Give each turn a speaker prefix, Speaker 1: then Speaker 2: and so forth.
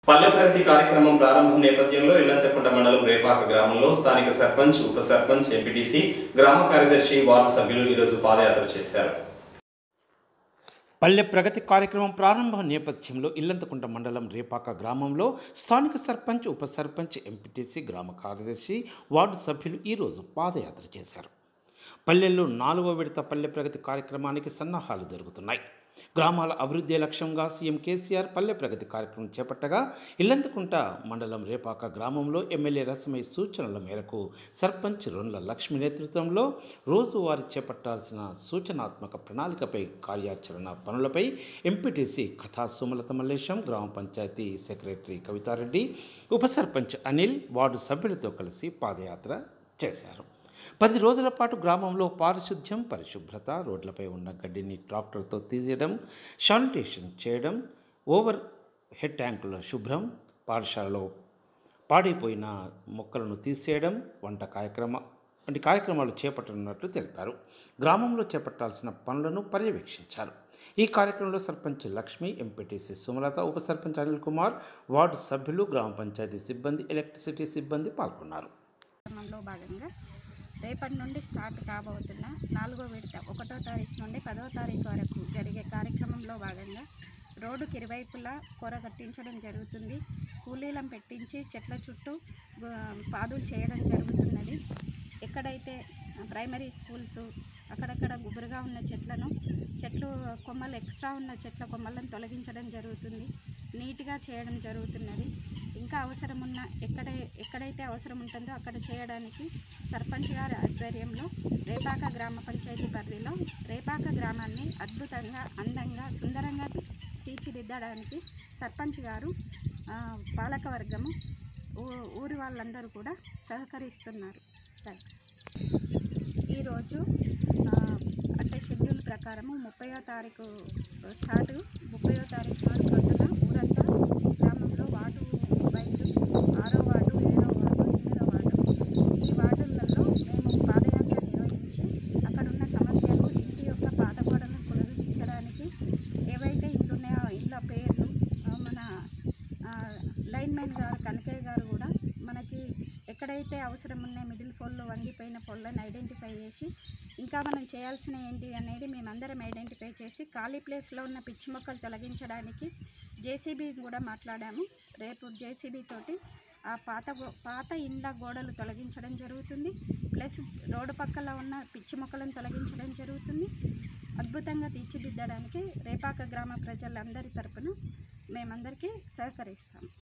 Speaker 1: పల్లె ప్రగతి కార్యక్రమం ప్రారంభం నేపథ్యంలో ఇల్లంతకుంట మండలం రేపాక గ్రామంలో స్థానిక సర్పంచ్ ఉప సర్పంచ్ ఎంపీటీసీ గ్రామ కార్యదర్శి వార్డు సభ్యులు ఈరోజు పాదయాత్ర చేశారు
Speaker 2: పల్లె ప్రగతి కార్యక్రమం ప్రారంభ నేపథ్యంలో ఇల్లంతకుంట మండలం రేపాక గ్రామంలో స్థానిక సర్పంచ్ ఉప సర్పంచ్ ఎంపీటీసీ గ్రామ కార్యదర్శి వార్డు సభ్యులు ఈరోజు పాదయాత్ర చేశారు పల్లెల్లో నాలుగో విడత పల్లె ప్రగతి కార్యక్రమానికి సన్నాహాలు జరుగుతున్నాయి గ్రామాల అభివృద్ధి లక్ష్యంగా సీఎం కేసీఆర్ పల్లె ప్రగతి కార్యక్రమం చేపట్టగా ఇల్లంతకుంట మండలం రేపాక గ్రామంలో ఎమ్మెల్యే రసమయ్య సూచనల మేరకు సర్పంచ్ రొండ్ల లక్ష్మి నేతృత్వంలో రోజువారీ చేపట్టాల్సిన సూచనాత్మక ప్రణాళికపై కార్యాచరణ పనులపై ఎంపీటీసీ కథా సుమలత మల్లేశం గ్రామ పంచాయతీ సెక్రటరీ కవితారెడ్డి ఉప సర్పంచ్ అనిల్ వార్డు సభ్యులతో కలిసి పాదయాత్ర చేశారు పది రోజుల పాటు గ్రామంలో పారిశుద్ధ్యం పరిశుభ్రత రోడ్లపై ఉన్న గడ్డిని ట్రాక్టర్తో తీసేయడం శానిటేషన్ చేయడం ఓవర్ హెడ్ ట్యాంకుల శుభ్రం పాఠశాలలో పాడైపోయిన మొక్కలను తీసేయడం వంట కార్యక్రమ వంటి కార్యక్రమాలు చేపట్టనున్నట్లు తెలిపారు గ్రామంలో చేపట్టాల్సిన పనులను పర్యవేక్షించారు ఈ కార్యక్రమంలో సర్పంచ్ లక్ష్మి ఎంపీటీసీ సుమలత ఉప సర్పంచ్ అనిల్ కుమార్ వార్డు సభ్యులు గ్రామ పంచాయతీ సిబ్బంది ఎలక్ట్రిసిటీ సిబ్బంది పాల్గొన్నారు
Speaker 3: కార్యక్రమంలో భాగంగా రేపటి నుండి స్టార్ట్ కాబోతున్న నాలుగో విడత ఒకటో తారీఖు నుండి పదో తారీఖు వరకు జరిగే కార్యక్రమంలో భాగంగా రోడ్డుకి ఇరువైపులా కొర కట్టించడం జరుగుతుంది కూలీలను పెట్టించి చెట్ల చుట్టూ గు- పాదులు చేయడం జరుగుతున్నది ఎక్కడైతే ప్రైమరీ స్కూల్స్ అక్కడక్కడ గుబురుగా ఉన్న చెట్లను చెట్లు కొమ్మలు ఎక్స్ట్రా ఉన్న చెట్ల కొమ్మలను తొలగించడం జరుగుతుంది నీట్గా చేయడం జరుగుతున్నది ఇంకా అవసరం ఉన్న ఎక్కడ ఎక్కడైతే అవసరం ఉంటుందో అక్కడ చేయడానికి సర్పంచ్ గారి ఆధ్వర్యంలో రేపాక గ్రామ పంచాయతీ పరిధిలో రేపాక గ్రామాన్ని అద్భుతంగా అందంగా సుందరంగా తీర్చిదిద్దడానికి సర్పంచ్ గారు ఆ, పాలకవర్గము ఊ- ఊరి వాళ్ళందరూ కూడా సహకరిస్తున్నారు థ్యాంక్స్ ఈరోజు ఆ, అంటే షెడ్యూల్ ప్రకారము ముప్పయో తారీఖు స్టార్ట్ ముప్పయో తారీఖు నాడు ప్రొద్దున ఊరంతా గ్రామంలో వార్డు వైద్యు ఆరో వార్డు ఏడో వార్డు ఎనిమిదో వార్డు ఈ వార్డులలో మేము పాదయాత్ర నిర్వహించి అక్కడ ఉన్న సమస్యలు ఇంటి యొక్క పాత గోడలను పునరుద్ధరించడానికి ఏవైతే ఇల్లు ఉన్నాయో ఆ ఇళ్ళ పేర్లు ఆ, మన ఆ, లైన్మెన్ గారు కనకయ్య గారు కూడా మనకి ఎక్కడైతే అవసరం ఉన్నాయి మిడిల్ ఫోన్లో వంగిపోయిన పొల్లను ఐడెంటిఫై చేసి ఇంకా మనం చేయాల్సిన ఏంటి అనేది మేమందరం ఐడెంటిఫై చేసి ఖాళీ ప్లేస్లో ఉన్న పిచ్చి మొక్కలు తొలగించడానికి జేసీబీ కూడా మాట్లాడాము రేపు జేసీబీ తోటి ఆ పాత గో పాత ఇండ్ల గోడలు తొలగించడం జరుగుతుంది ప్లస్ రోడ్డు పక్కల ఉన్న పిచ్చి మొక్కలను తొలగించడం జరుగుతుంది అద్భుతంగా తీర్చిదిద్దడానికి రేపాక గ్రామ ప్రజలందరి తరపున మేమందరికీ సహకరిస్తాం